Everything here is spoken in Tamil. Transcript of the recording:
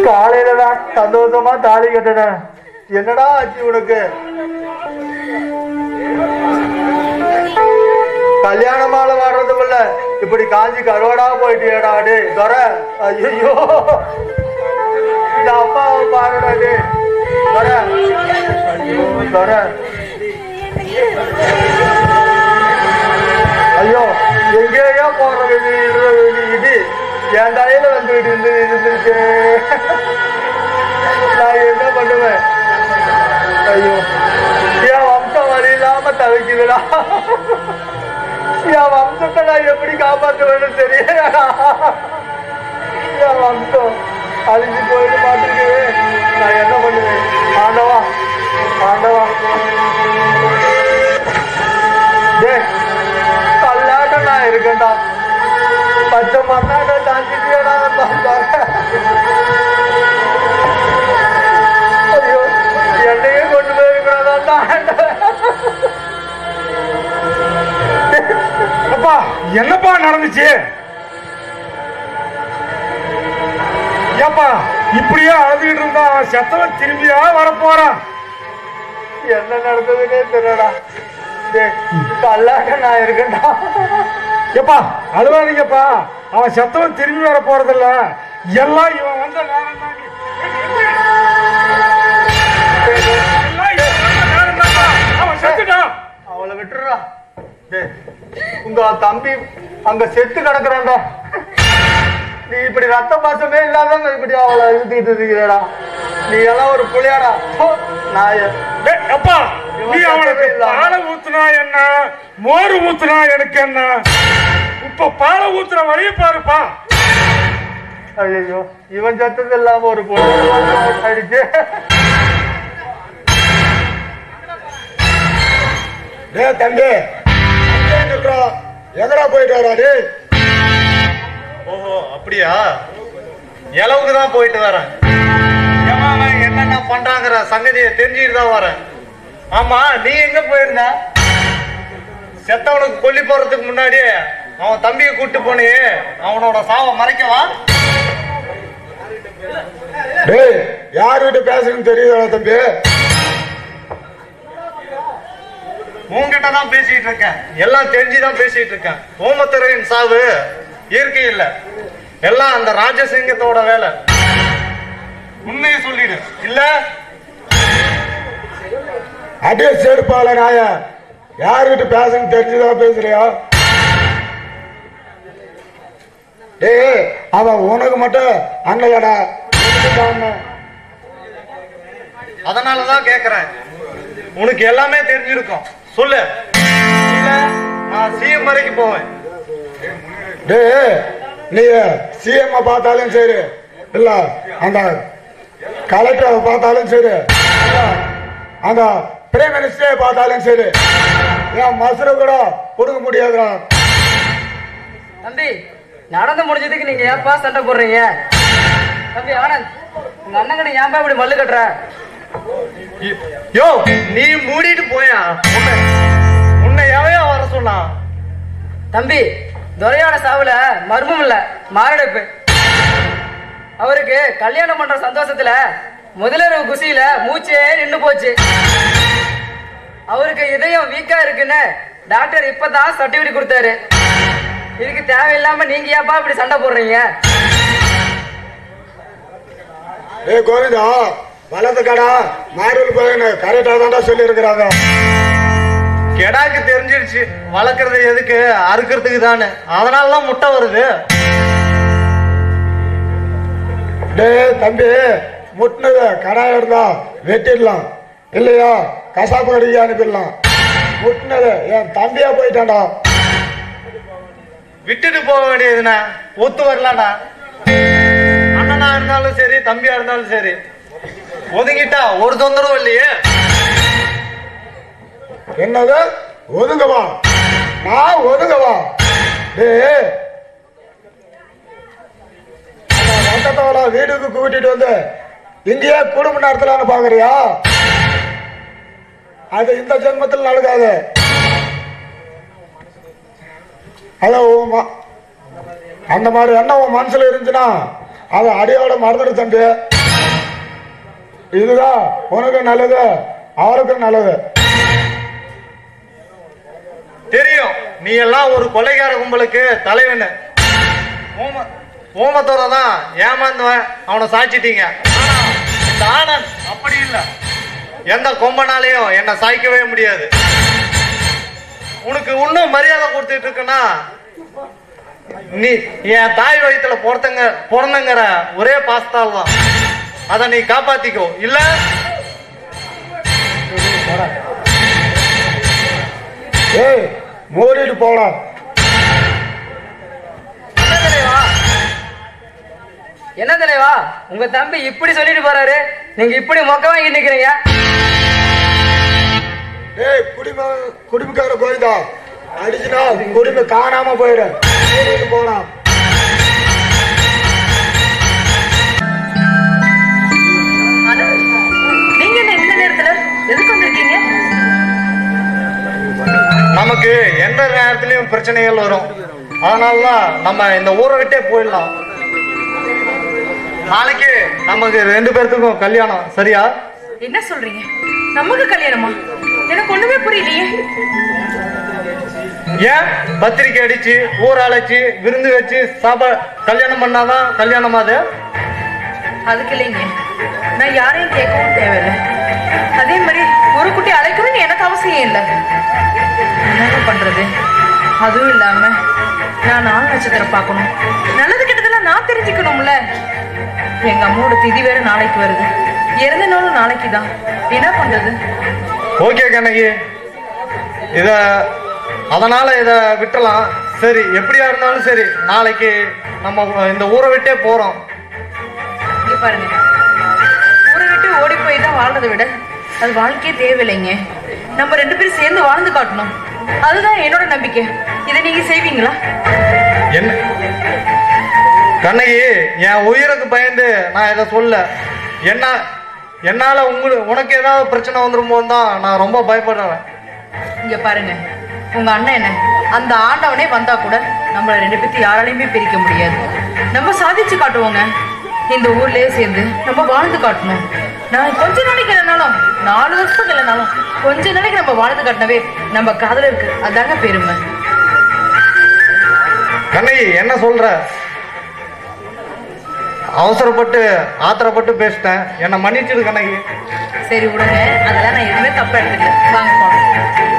காலையில தான் சந்தோஷமா தாலி கட்டினேன் என்னடா ஆச்சு உனக்கு கல்யாண மாலை வர்றதுக்குள்ள இப்படி காஞ்சி கருவாடா போயிட்டியடா டே துற ஐயோ இந்த அம்மாவை பாருடா டே துற ஐயோ துற ஐயோ எங்கேயோ போற வேண்டி இது என் தலையில வந்துட்டு இருந்து இருந்துருக்கு நான் என்ன பண்ணுவேன் ஐயோ என் வம்சம் வழி இல்லாம தவிக்குதுடா என் வம்சத்தை நான் எப்படி காப்பாற்றுவேன்னு தெரியலடா என் வம்சம் அழிஞ்சு போயிட்டு பார்த்துருக்கு நான் என்ன பண்ணுவேன் ஆண்டவா ஆண்டவா டேய் கல்லாட்டம் நான் இருக்கேன்டா பச்சை மண்ணாட்டம் தாக்கிட்டியடா ஐயோ என்னையே கொண்டு போயிருக்கிறதா அப்பா என்னப்பா நடந்துச்சு ஏப்பா இப்படியே அழுதுகிட்டு இருந்தா அவன் செத்தவன் திரும்பியா வரப்போறான் என்ன நடந்ததுன்னே தெரியலடா டேய் கல்லாட்டம் நான் இருக்கேன்டா ஏப்பா அழுவாதீங்கப்பா அவன் செத்தவன் திரும்பி வர போறதில்ல எல்லாம் இவன் வந்த நேரம் தான் எல்லாம் இவன் வந்த நேரம் தான்ப்பா. அவன் செத்துட்டான் அவளை விட்டுறா டேய் உங்க தம்பி அங்க செத்து கிடக்குறான்டா நீ இப்படி ரத்த பாசமே இல்லாதவங்க இப்படி அவளை இழுத்துக்கிட்டு இருக்கிறடா நீ எல்லாம் ஒரு புள்ளையாடா போ, நாய டேய், அப்பா நீ இவன் அவனுக்கு செத்ததே இல்ல. பாலை ஊத்துனா என்ன மோர் ஊத்துனா எனக்கு என்ன இப்ப பாலை ஊத்துற வழிய பாருப்பா ஐயோ இவன் சத்தது இல்லாம ஒரு பொண்ணு அடிச்சு டே தம்பி அங்கே நிக்கிறோம். எங்கடா போயிட்டு வரா டேய் ஓஹோ அப்படியா இளவுக்கு தான் போயிட்டு வரேன் ஏம்மா, அவன் என்னென்ன பண்றாங்கிற சங்கதியை தெரிஞ்சுட்டு தான் வரேன் ஆமா நீ எங்க போயிருந்த செத்தவனுக்கு கொல்லி போறதுக்கு முன்னாடி அவன் தம்பியை கூட்டு போனே அவனோட சாவை மறைக்கவா டேய் யாருகிட்ட பேசுறேன்னு தெரியுதா தம்பி உன்கிட்ட தான் பேசிட்டு இருக்கேன் எல்லாம் தெரிஞ்சுதான் பேசிட்டு இருக்கேன் ஓமத்துறையின் சாவு இயற்கை இல்ல எல்லாம் அந்த ராஜசிங்கத்தோட வேலை உண்மையை சொல்லிடு இல்ல அடியே செருப்பால நாய யாருகிட்ட பேசுறேன்னு தெரிஞ்சுதான் பேசுறியா டேய் அவன் உனக்கு மட்டும் அண்ணலடா உனக்கு தான் அண்ணன். அதனாலதான் கேக்குறேன் உனக்கு எல்லாமே தெரிஞ்சிருக்கும் சொல்லு இல்ல நான் சிஎம் வரைக்கும் போவேன் டேய் நீ சிஎம் பார்த்தாலும் சரி இல்ல அந்த கலெக்டரை பார்த்தாலும் சரி இல்ல அந்த பிரைம் மினிஸ்டரை பார்த்தாலும் சரி என் மசுரை கூட கொடுக்க முடியாதுடா தம்பி நடந்து முடிஞ்சதுக்கு நீங்க ஏன்பா சண்டை போடுறீங்க தம்பி ஆனந்த் உங்க அண்ணன் ஏன்பா இப்படி மல்லு கட்டுற யோ நீ மூடிட்டு போயா உன்னை உன்னை எவையா வர சொன்னா தம்பி துரையோட சாவுல மர்மம் இல்ல மாரடைப்பு அவருக்கு கல்யாணம் பண்ற சந்தோஷத்துல முதலிரவு குசியில மூச்சே நின்னு போச்சு அவருக்கு இதயம் வீக்கா இருக்குன்னு டாக்டர் இப்பதான் சர்டிபிகேட் கொடுத்தாரு இதுக்கு தேவையில்லாம நீங்க ஏப்பா இப்படி சண்டை போடுறீங்க ஏய் கோவிந்தா வலது கடா மாரூர் போயின்னு கரெக்டா தான்டா சொல்லி இருக்கிறாங்க கெடாக்கு தெரிஞ்சிருச்சு வளர்க்கறது எதுக்கு அறுக்கிறதுக்கு தானே அதனால தான் முட்டை வருது டேய் தம்பி முட்டினது கடா இருந்தா வெட்டிடலாம் இல்லையா கசாப்பு கடைக்கு அனுப்பிடலாம் முட்டினது என் தம்பியா போயிட்டான்டா விட்டுட்டு போக வேண்டியதுண்ணா ஒத்து வரலாம்டா அண்ணனா இருந்தாலும் சரி தம்பியா இருந்தாலும் சரி ஒதுங்கிட்டா ஒரு தொந்தரவும் இல்லையே என்னது ஒதுங்கவா நான் ஒதுங்கவா டேய் அந்த வட்டத்தோட வீட்டுக்கு கூட்டிட்டு வந்து இங்கேயே குடும்ப நடத்தலான்னு பாக்குறியா அது இந்த ஜென்மத்தில் நடக்காது அத உன் ம- அந்த மாதிரி எண்ணம் உன் மனசுல இருந்துச்சுன்னா அதை அடியோட மறந்துடு தம்பி இதுதான் உனக்கும் நல்லது அவருக்கும் நல்லது தெரியும் நீ எல்லாம் ஒரு கொலைகார கும்பலுக்கு தலைவன் ஓம ஓமத்தோட தான் ஏமாந்தவன் அவனை சாய்ச்சிட்டீங்க ஆனா இந்த ஆனந்த் அப்படி இல்லை எந்த கொம்பனாலையும் என்னை சாய்க்கவே முடியாது உனக்கு இன்னும் மரியாதை கொடுத்துட்டு இருக்குன்னா நீ என் தாய் வயித்துல பிறந்தங்க பிறந்தங்கிற ஒரே பாஸ்தால் தான் அதை நீ காப்பாத்திக்கோ இல்ல ஏய் மூடிட்டு போலாம் என்ன தலைவா என்ன தலைவா உங்க தம்பி இப்படி சொல்லிட்டு போறாரு நீங்க இப்படி மொக்க வாங்கி நிக்கிறீங்க ஏய் குடிம குடிமைக்கார கோவிந்தா அடிச்சுனா குடிமை காணாம போயிடு மூடிட்டு போலாம் நீங்க என்ன இந்த நேரத்துல எதுக்கு வந்திருக்கீங்க நமக்கு எந்த நேரத்திலயும் பிரச்சனைகள் வரும் அதனாலதான் நம்ம இந்த ஊரை விட்டே போயிடலாம் நாளைக்கு நமக்கு ரெண்டு பேர்த்துக்கும் கல்யாணம் சரியா என்ன சொல்றீங்க நமக்கு கல்யாணமா எனக்கு ஒண்ணுமே புரியலையே ஏன் பத்திரிக்கை அடிச்சு ஊர் அழைச்சு விருந்து வச்சு சாப்பா கல்யாணம் பண்ணாதான் கல்யாணம் அது அதுக்கு இல்லைங்க நான் யாரையும் கேட்கவும் தேவையில்லை அதே மாதிரி ஒரு குட்டி அழைக்கணும்னு எனக்கு அவசியம் இல்லை என்னங்க பண்றது அதுவும் இல்லாம நான் நாலு நட்சத்திரம் பார்க்கணும் நல்லது கெட்டதெல்லாம் நான் தெரிஞ்சுக்கணும்ல எங்க அம்மாவோட திதி வேற நாளைக்கு வருது இறந்த நாளும் நாளைக்கு தான் என்ன பண்றது ஓகே கண்ணகி இத அதனால இத விட்டுலாம் சரி எப்படியா இருந்தாலும் சரி நாளைக்கு நம்ம இந்த ஊரை விட்டே போறோம் இங்க பாருங்க ஊரை விட்டு ஓடி போய் தான் வாழ்றதை விட அது வாழ்க்கையே தேவையில்லைங்க நம்ம ரெண்டு பேரும் சேர்ந்து வாழ்ந்து காட்டணும் அதுதான் என்னோட நம்பிக்கை இதை நீங்க செய்வீங்களா என்ன கண்ணகி என் உயிருக்கு பயந்து நான் இதை சொல்ல என்ன என்னால உங்களுக்கு உனக்கு ஏதாவது பிரச்சனை வந்துருமோ தான் நான் ரொம்ப பயப்படுறேன் இங்க பாருங்க உங்க அண்ணன் என்ன அந்த ஆண்டவனே வந்தா கூட நம்மள ரெண்டு பேர்த்து யாராலையுமே பிரிக்க முடியாது நம்ம சாதிச்சு காட்டுவோங்க இந்த ஊர்லயே சேர்ந்து நம்ம வாழ்ந்து காட்டணும் நான் கொஞ்ச நாளைக்கு இல்லைனாலும் நாலு வருஷத்துக்கு இல்லைனாலும் கொஞ்ச நாளைக்கு நம்ம வாழ்ந்து காட்டினவே நம்ம காதல இருக்கு அதாங்க பெருமை கண்ணகி என்ன சொல்ற அவசரப்பட்டு ஆத்திரப்பட்டு பேசிட்டேன் என்னை மன்னிச்சிடு கண்ணகி சரி விடுங்க அதெல்லாம் நான் எதுவுமே தப்பா எடுத்துக்கல வாங்க போலாம்